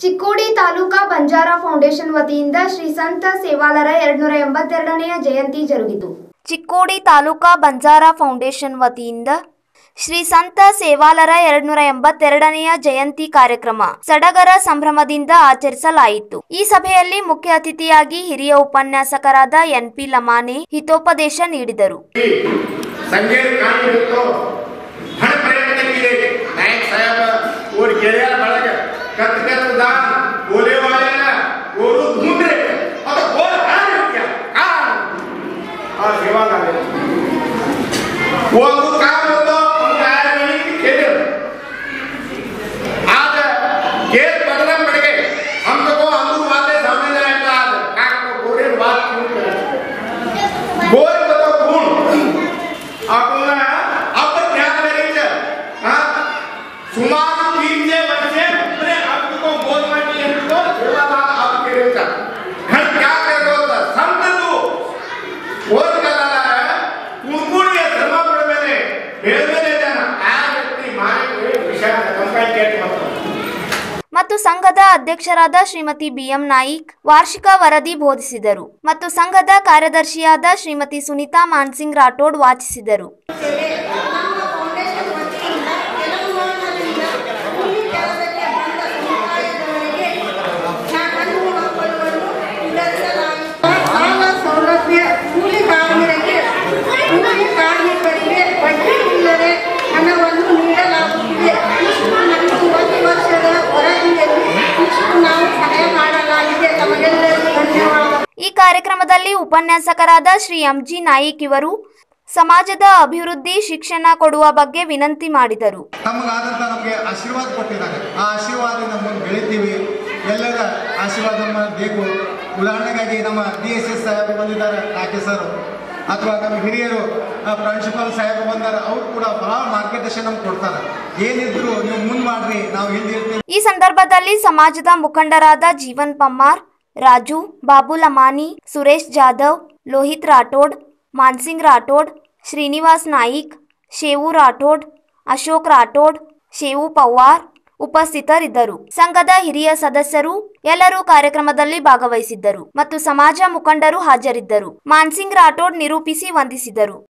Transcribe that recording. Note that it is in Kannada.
ಚಿಕ್ಕೋಡಿ ತಾಲೂಕಾ ಬಂಜಾರ ಫೌಂಡೇಶನ್ ವತಿಯಿಂದ ಶ್ರೀ ಸಂತ ಸೇವಾಲರ ಎರಡ್ನೂರ ಎಂಬತ್ತೆರಡನೆಯ ಜಯಂತಿ ಜರುಗಿತು ಚಿಕ್ಕೋಡಿ ತಾಲೂಕಾ ಬಂಜಾರ ಫೌಂಡೇಶನ್ ವತಿಯಿಂದ ಶ್ರೀ ಸಂತ ಸೇವಾಲರ ಎರಡ್ನೂರ ಎಂಬತ್ತೆರಡನೆಯ ಜಯಂತಿ ಕಾರ್ಯಕ್ರಮ ಸಡಗರ ಸಂಭ್ರಮದಿಂದ ಆಚರಿಸಲಾಯಿತು ಈ ಸಭೆಯಲ್ಲಿ ಮುಖ್ಯ ಅತಿಥಿಯಾಗಿ ಹಿರಿಯ ಉಪನ್ಯಾಸಕರಾದ ಎನ್ ಪಿ ಲಮಾನೆ ಹಿತೋಪದೇಶ ನೀಡಿದರು संगीत काम करतो हर प्रयत्न केले नायक साहेब वर गेल्या बाळग कत कत दान बोले वाल्याला ओरू धुंदरे आता बोल हार क्या का हा सेवा झाले ಒಂದು काम होतं काय म्हणे की केलं आज गेट बदलम पड़ गए हम तो को अंदर बातें सामने जाएगा आज का को गोरे बात क्यों करे गोर को तो गुण आपल्याला आपण ध्यान द्यायचं हा सुमार तीनशे वर्षे अपने आपको को बोल माटी हमको सेवादार आप केलेचा घण क्या करतो होता संत तू बोल करायला कुणकुणी धर्म पडमेने ಬೇರೆ ಜನ ಆ ವ್ಯಕ್ತಿ ಮಾಡಿ ವಿಷಯ ಕಂಪೈಲ್ ಕೇಟ್ ಮಾಡ್ತಾರೆ ಮತ್ತು ಸಂಘದ ಅಧ್ಯಕ್ಷರಾದ ಶ್ರೀಮತಿ ಬಿಎಂ ನಾಯಿಕ್ ವಾರ್ಷಿಕ ವರದಿ ಬೋಧಿಸಿದರು ಮತ್ತು ಸಂಘದ ಕಾರ್ಯದರ್ಶಿಯಾದ ಶ್ರೀಮತಿ ಸುನೀತಾ ಮಾನ್ಸಿಂಗ್ ರಾಠೋಡ್ ವಾಚಿಸಿದರು ಸೇವೆ ನಮ್ಮ ಫೌಂಡೇಶನ್ ವತಿಯಿಂದ ತೆಲಂಗಾಣದಿಂದ ಕೂಲಿ ಕೆಲಸಕ್ಕೆ ಬಂದ ಸಮುದಾಯದವರಿಗೆ ಹಣ್ಣು ಹಂಪಲುಗಳನ್ನು ವಿತರಿಸಲಾಯಿತು ಸಾಲ ಸೌಲಭ್ಯ ಕೂಲಿ ಕಾರ್ಮಿಕರಿಗೆ ಕೂಲಿ ಕಾರ್ಮಿಕರಿಗೆ ಬಡ್ಡಿ ಇಲ್ಲದೆ ಹಣವನ್ನು ನೀಡಲಾಗುತ್ತಿದೆ ಇಷ್ಟು ನಮಗೆ ಒಂದು ವರ್ಷದ ವರದಿಯಲ್ಲಿ ಇಷ್ಟು ನಾವು ಸಹಾಯ ಮಾಡಲಾಗಿದೆ ತಮಗೆಲ್ಲರಿಗೂ ಧನ್ಯವಾದ ಈ ಕಾರ್ಯಕ್ರಮದಲ್ಲಿ ಉಪನ್ಯಾಸಕರಾದ ಶ್ರೀ ಎಂಜಿ ನಾಯಿಕ್ ಇವರು ಸಮಾಜದ ಅಭಿವೃದ್ಧಿ ಶಿಕ್ಷಣ ಕೊಡುವ ಬಗ್ಗೆ ವಿನಂತಿ ಮಾಡಿದರು ನಮಗಾದಂಥ ನಮಗೆ ಆಶೀರ್ವಾದ ಕೊಟ್ಟಿದ್ದಾರೆ ಆ ಆಶೀರ್ವಾದದಿಂದ ಮುಂದೆ ಬೆಳಿತೀವಿ ಎಲ್ಲರ ಆಶೀರ್ವಾದ ನಮ್ಮ ಬೇಕು ಉದಾಹರಣೆಗಾಗಿ ನಮ್ಮ ಡಿ ಎಸ್ ಎಸ್ ಸಾಹೇಬರು ಬಂದಿದ್ದಾರೆ ಆಕೆ ಸರ್ ಅಥವಾ ನಮ್ಮ ಹಿರಿಯರು ಪ್ರಿನ್ಸಿಪಾಲ್ ಸಾಹೇಬರು ಬಂದಾರೆ ಅವ್ರು ಕೂಡ ಬಹಳ ಮಾರ್ಗದರ್ಶನ ನಮ್ಗೆ ಕೊಡ್ತಾರೆ ಏನಿದ್ರು ನೀವು ಮುಂದೆ ಮಾಡ್ರಿ ನಾವು ಹಿಂದಿರ್ತೀವಿ ಈ ಸಂದರ್ಭದಲ್ಲಿ ಸಮಾಜದ ಮುಖಂಡರಾದ ಜೀವನ್ ಪಮ್ಮಾರ್ ರಾಜು ಬಾಬು ಲಮಾನಿ ಸುರೇಶ್ ಜಾಧವ್ ಲೋಹಿತ್ ರಾಠೋಡ್ ಮಾನ್ಸಿಂಗ್ ರಾಠೋಡ್ ಶ್ರೀನಿವಾಸ್ ನಾಯಿಕ್ ಶೇವು ರಾಠೋಡ್ ಅಶೋಕ್ ರಾಠೋಡ್ ಶೇವು ಪವ್ವಾರ್ ಉಪಸ್ಥಿತರಿದ್ದರು ಸಂಘದ ಹಿರಿಯ ಸದಸ್ಯರು ಎಲ್ಲರೂ ಕಾರ್ಯಕ್ರಮದಲ್ಲಿ ಭಾಗವಹಿಸಿದ್ದರು ಮತ್ತು ಸಮಾಜ ಮುಖಂಡರು ಹಾಜರಿದ್ದರು ಮಾನ್ಸಿಂಗ್ ರಾಠೋಡ್ ನಿರೂಪಿಸಿ ವಂದಿಸಿದರು